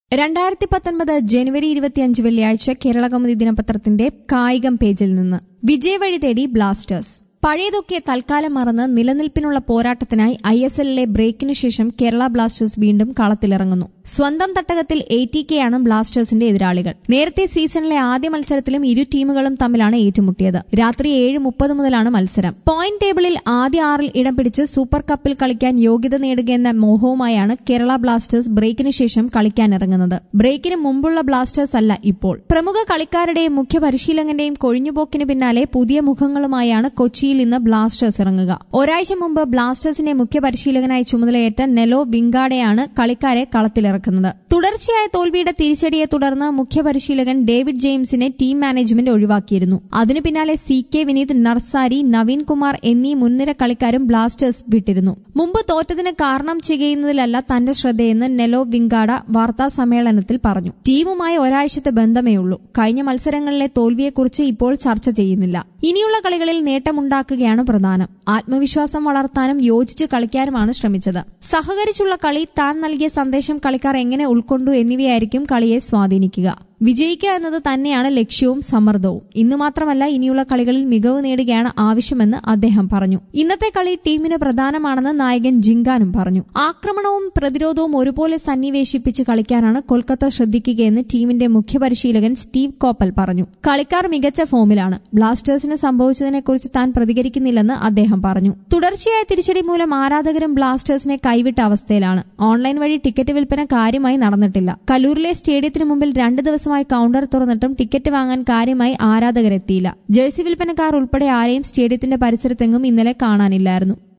രണ്ടായിരത്തി പത്തൊൻപത് ജനുവരി ഇരുപത്തിയഞ്ച് വെള്ളിയാഴ്ച കേരള കൗമുദി ദിനപത്രത്തിന്റെ കായികം പേജിൽ നിന്ന് വിജയവഴി തേടി ബ്ലാസ്റ്റേഴ്സ് പഴയതൊക്കെ തൽക്കാലം മറന്ന് നിലനിൽപ്പിനുള്ള പോരാട്ടത്തിനായി ഐ എസ് എല്ലിലെ ബ്രേക്കിന് ശേഷം കേരള ബ്ലാസ്റ്റേഴ്സ് വീണ്ടും കളത്തിലിറങ്ങുന്നു സ്വന്തം തട്ടകത്തിൽ എ ടി കെയാണ് ബ്ലാസ്റ്റേഴ്സിന്റെ എതിരാളികൾ നേരത്തെ സീസണിലെ ആദ്യ മത്സരത്തിലും ഇരു ടീമുകളും തമ്മിലാണ് ഏറ്റുമുട്ടിയത് രാത്രി ഏഴ് മുപ്പത് മുതലാണ് മത്സരം പോയിന്റ് ടേബിളിൽ ആദ്യ ആറിൽ ഇടം പിടിച്ച് സൂപ്പർ കപ്പിൽ കളിക്കാൻ യോഗ്യത നേടുകയെന്ന മോഹവുമായാണ് കേരള ബ്ലാസ്റ്റേഴ്സ് ബ്രേക്കിന് ശേഷം കളിക്കാനിറങ്ങുന്നത് ബ്രേക്കിന് മുമ്പുള്ള ബ്ലാസ്റ്റേഴ്സ് അല്ല ഇപ്പോൾ പ്രമുഖ കളിക്കാരുടെയും മുഖ്യ പരിശീലകന്റെയും കൊഴിഞ്ഞുപോക്കിന് പിന്നാലെ പുതിയ മുഖങ്ങളുമായാണ് കൊച്ചിയിൽ ഇന്ന് ബ്ലാസ്റ്റേഴ്സ് ഇറങ്ങുക ഒരാഴ്ച മുമ്പ് ബ്ലാസ്റ്റേഴ്സിന്റെ മുഖ്യ പരിശീലകനായി ചുമതലയേറ്റ നെലോ വിങ്കാഡയാണ് കളിക്കാരെ കളത്തിലിറക്കുന്നത് തുടർച്ചയായ തോൽവിയുടെ തിരിച്ചടിയെ തുടർന്ന് മുഖ്യ പരിശീലകൻ ഡേവിഡ് ജെയിംസിനെ ടീം മാനേജ്മെന്റ് ഒഴിവാക്കിയിരുന്നു അതിനു പിന്നാലെ സി കെ വിനീത് നർസാരി നവീൻ കുമാർ എന്നീ മുൻനിര കളിക്കാരും ബ്ലാസ്റ്റേഴ്സ് വിട്ടിരുന്നു മുമ്പ് തോറ്റതിന് കാരണം ചെയ്യുന്നതിലല്ല തന്റെ ശ്രദ്ധയെന്ന് നെലോ വിങ്കാഡ വാർത്താ സമ്മേളനത്തിൽ പറഞ്ഞു ടീമുമായി ഒരാഴ്ചത്തെ ബന്ധമേ ഉള്ളൂ കഴിഞ്ഞ മത്സരങ്ങളിലെ തോൽവിയെക്കുറിച്ച് ഇപ്പോൾ ചർച്ച ചെയ്യുന്നില്ല ഇനിയുള്ള കളികളിൽ നേട്ടമുണ്ടാക്കുകയാണ് പ്രധാനം ആത്മവിശ്വാസം വളർത്താനും യോജിച്ച് കളിക്കാനുമാണ് ശ്രമിച്ചത് സഹകരിച്ചുള്ള കളി താൻ നൽകിയ സന്ദേശം കളിക്കാർ എങ്ങനെ ഉൾക്കൊണ്ടു എന്നിവയായിരിക്കും കളിയെ സ്വാധീനിക്കുക വിജയിക്കുക എന്നത് തന്നെയാണ് ലക്ഷ്യവും സമ്മർദ്ദവും ഇന്ന് മാത്രമല്ല ഇനിയുള്ള കളികളിൽ മികവ് നേടുകയാണ് ആവശ്യമെന്ന് അദ്ദേഹം പറഞ്ഞു ഇന്നത്തെ കളി ടീമിന് പ്രധാനമാണെന്ന് നായകൻ ജിങ്കാനും പറഞ്ഞു ആക്രമണവും പ്രതിരോധവും ഒരുപോലെ സന്നിവേശിപ്പിച്ച് കളിക്കാനാണ് കൊൽക്കത്ത ശ്രദ്ധിക്കുകയെന്ന് ടീമിന്റെ മുഖ്യ പരിശീലകൻ സ്റ്റീവ് കോപ്പൽ പറഞ്ഞു കളിക്കാർ മികച്ച ഫോമിലാണ് ബ്ലാസ്റ്റേഴ്സിന് സംഭവിച്ചതിനെക്കുറിച്ച് താൻ പ്രതികരിക്കുന്നില്ലെന്ന് അദ്ദേഹം പറഞ്ഞു തുടർച്ചയായ തിരിച്ചടി മൂലം ആരാധകരും ബ്ലാസ്റ്റേഴ്സിനെ കൈവിട്ട അവസ്ഥയിലാണ് ഓൺലൈൻ വഴി ടിക്കറ്റ് വിൽപ്പന കാര്യമായി നടന്നിട്ടില്ല കലൂരിലെ സ്റ്റേഡിയത്തിന് മുമ്പിൽ രണ്ട് ദിവസമായി കൌണ്ടർ തുറന്നിട്ടും ടിക്കറ്റ് വാങ്ങാൻ കാര്യമായി ആരാധകരെത്തിയില്ല ജേഴ്സി വിൽപ്പനക്കാർ ഉൾപ്പെടെ ആരെയും സ്റ്റേഡിയത്തിന്റെ പരിസരത്തെങ്ങും ഇന്നലെ കാണാനില്ലായിരുന്നു